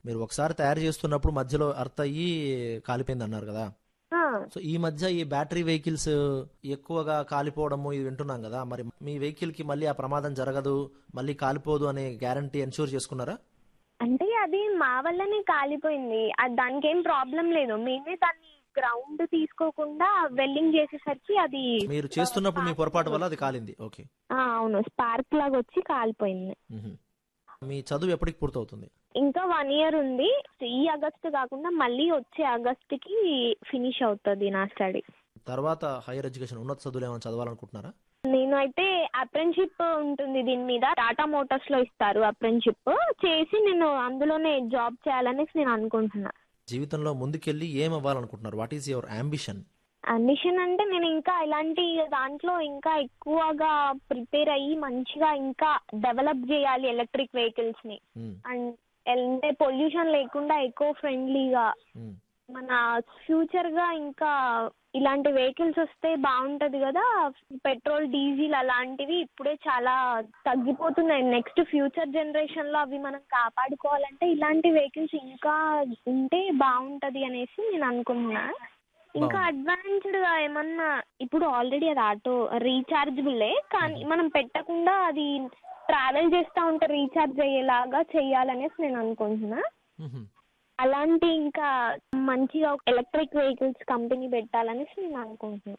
మీరు ఒకసారి తయారు చేస్తున్నప్పుడు మధ్యలో అర్త్ అయ్యి కాలిపోయింది అన్నారు కదా ఆ, సో ఈ మధ్య ఈ బ్యాటరీ వెహికల్స్ ఎక్కువగా కాలిపోవడము ఇది వింటున్నాం కదా మరి మీ వెహికల్ కి మళ్ళీ ఆ ప్రమాదం జరగదు మళ్ళీ కాలిపోదు అనే గ్యారంటీ ఎన్షూర్ చేసుకున్నారా అంటే అది మా వల్లనే కాలిపోయింది అది దానికి ఏం ప్రాబ్లం లేదు మేమే దాన్ని గ్రౌండ్ తీసుకోకుండా వెల్డింగ్ చేసేసరికి అది మీరు చేస్తున్నప్పుడు మీ పొరపాటు వల్ల అది కాలింది ఓకే ఆ, అవును స్పార్క్ లాగా వచ్చి కాలిపోయింది మ్మ్. మీ చదువు ఎప్పటికి పూర్తవుతుంది ఇంకా వన్ ఇయర్ ఉంది ఈ ఆగస్ట్ కాకుండా మళ్ళీ వచ్చే ఆగస్ట్ కి ఫినిష్ అవుతుంది నా స్టడీ తర్వాత హైయర్ ఎడ్యుకేషన్ ఉన్నత చదువులు ఏమైనా చదవాలనుకుంటున్నారా నేను అయితే అప్రెంటిషిప్ ఉంటుంది దీని మీద టాటా మోటార్స్ లో ఇస్తారు అప్రెంటిషిప్ చేసి నేను అందులోనే జాబ్ చేయాలనేసి నేను అనుకుంటున్నా జీవితంలో ముందుకెళ్ళి ఏం అవ్వాలనుకుంటున్నారు what is your ambition ambition అంటే నేను ఇంకా ఇలాంటి దాంట్లో ఇంకా ఎక్కువగా ప్రిపేర్ అయ్యి మంచిగా ఇంకా డెవలప్ చేయాలి ఎలక్ట్రిక్ వెహికల్స్ ని అండ్ అంటే పొల్యూషన్ లేకుండా ఎకో ఫ్రెండ్లీగా మన ఫ్యూచర్ గా ఇంకా ఇలాంటి వెహికల్స్ వస్తే బాగుంటది కదా పెట్రోల్ డీజిల్ అలాంటివి ఇప్పుడే చాలా తగ్గిపోతున్నాయి నెక్స్ట్ ఫ్యూచర్ జనరేషన్ లో అవి మనం కాపాడుకోవాలంటే ఇలాంటి వెహికల్స్ ఇంకా ఉంటే బాగుంటది అనేసి నేను అనుకుంటున్నా ఇంకా అడ్వాన్స్డ్ గా ఏమన్నా ఇప్పుడు ఆల్రెడీ అది ఆటో రీఛార్జబులే కానీ మనం పెట్టకుండా అది ట్రావెల్ చేస్తా ఉంటే రీఛార్జ్ అయ్యేలాగా చెయ్యాలనేసి నేను అనుకుంటున్నా అలాంటి ఇంకా మంచిగా ఎలక్ట్రిక్ వెహికల్స్ కంపెనీ పెట్టాలనేసి నేను అనుకుంటున్నా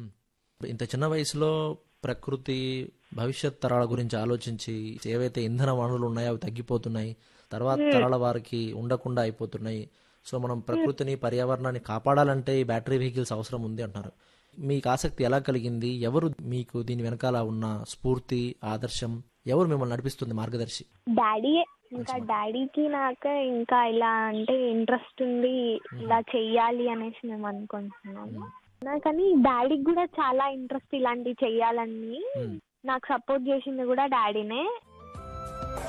ఇంత చిన్న వయసులో ప్రకృతి భవిష్యత్ తరాల గురించి ఆలోచించి ఏవైతే ఇంధన వనరులు ఉన్నాయో అవి తగ్గిపోతున్నాయి తర్వాత తరాల వారికి ఉండకుండా అయిపోతున్నాయి సో మనం ప్రకృతిని పర్యావరణాన్ని కాపాడాలంటే ఈ బ్యాటరీ వెహికల్స్ అవసరం ఉంది అంటున్నారు మీకు ఆసక్తి ఎలా కలిగింది ఎవరు మీకు దీని వెనకాల ఉన్న స్ఫూర్తి ఆదర్శం ఎవరు మిమ్మల్ని నడిపిస్తుంది మార్గదర్శి డాడీ ఇంకా డాడీకి నాకు ఇంకా ఇలా అంటే ఇంట్రెస్ట్ ఉంది ఇలా చెయ్యాలి అనేసి మేము అనుకుంటున్నాము నాకని డాడీకి కూడా చాలా ఇంట్రెస్ట్ ఇలాంటివి చెయ్యాలని నాకు సపోర్ట్ చేసింది కూడా డాడీనే